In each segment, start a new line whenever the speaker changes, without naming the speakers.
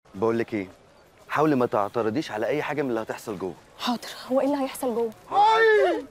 بقول لك ايه حاولي ما تعترضيش على اي حاجه من اللي هتحصل جوه
حاضر هو ايه اللي هيحصل جوه
هاي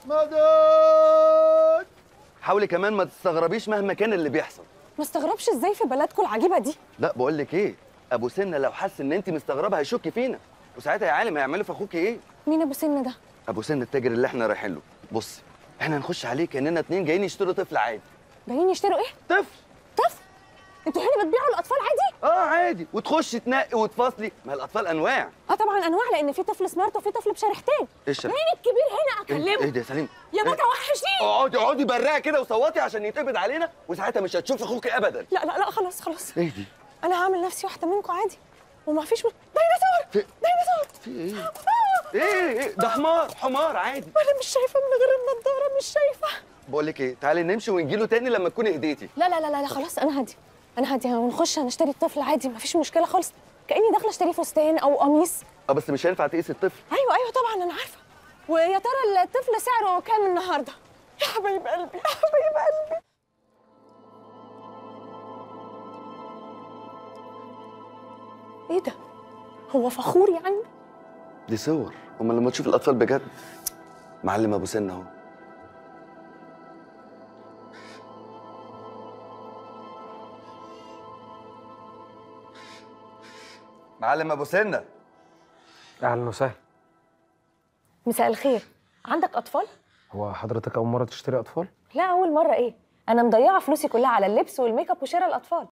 مدد
حاولي كمان ما تستغربيش مهما كان اللي بيحصل
ما استغربش ازاي في بلدكم العجيبه دي
لا بقول لك ايه ابو سنه لو حس ان انت مستغربه هيشك فينا وساعتها يا عالم هيعملوا في اخوك ايه
مين ابو سن ده
ابو سن التاجر اللي احنا رايحين له بصي احنا هنخش عليه كاننا اتنين جايين يشتروا طفل عادي
جايين يشتروا ايه
طفل
طفل انتوا هنا بتبيعوا الاطفال عادي
اه عادي وتخش تنقي وتفصلي ما الاطفال انواع
اه طبعا انواع لان في طفل سمارت وفي طفل بشريحتين
ايش
مين الكبير هنا اكلمه
ايه ده يا سليم
يا
إيه؟
متوحشين
اقعدي اقعدي برقه كده وصوتي عشان يتقبض علينا وساعتها مش هتشوف اخوك ابدا
لا لا لا خلاص خلاص
ايه دي
انا هعمل نفسي واحده منكم عادي وما فيش م... ديناصور
في-
ديناصور
في ايه ايه ايه ده حمار حمار عادي
انا مش شايفه من غير النضاره مش شايفه
بقول لك ايه تعالي نمشي ونجي له تاني لما تكوني هديتي
لا لا لا لا, لا خلاص انا هادي انا هادي هنخش هنشتري الطفل عادي ما فيش مشكله خالص كاني داخله اشتري فستان او قميص
اه بس مش هينفع تقيس الطفل
ايوه ايوه طبعا انا عارفه ويا ترى الطفل سعره كام النهارده يا حبايب قلبي يا حبايب قلبي ايه ده هو فخور يعني
دي صور امال لما تشوف الاطفال بجد معلم ابو سن اهو معلم ابو سنه
اهلا وسهلا
مساء الخير عندك اطفال
هو حضرتك اول مره تشتري اطفال
لا اول مره ايه انا مضيعه فلوسي كلها على اللبس والميك اب وشراء الاطفال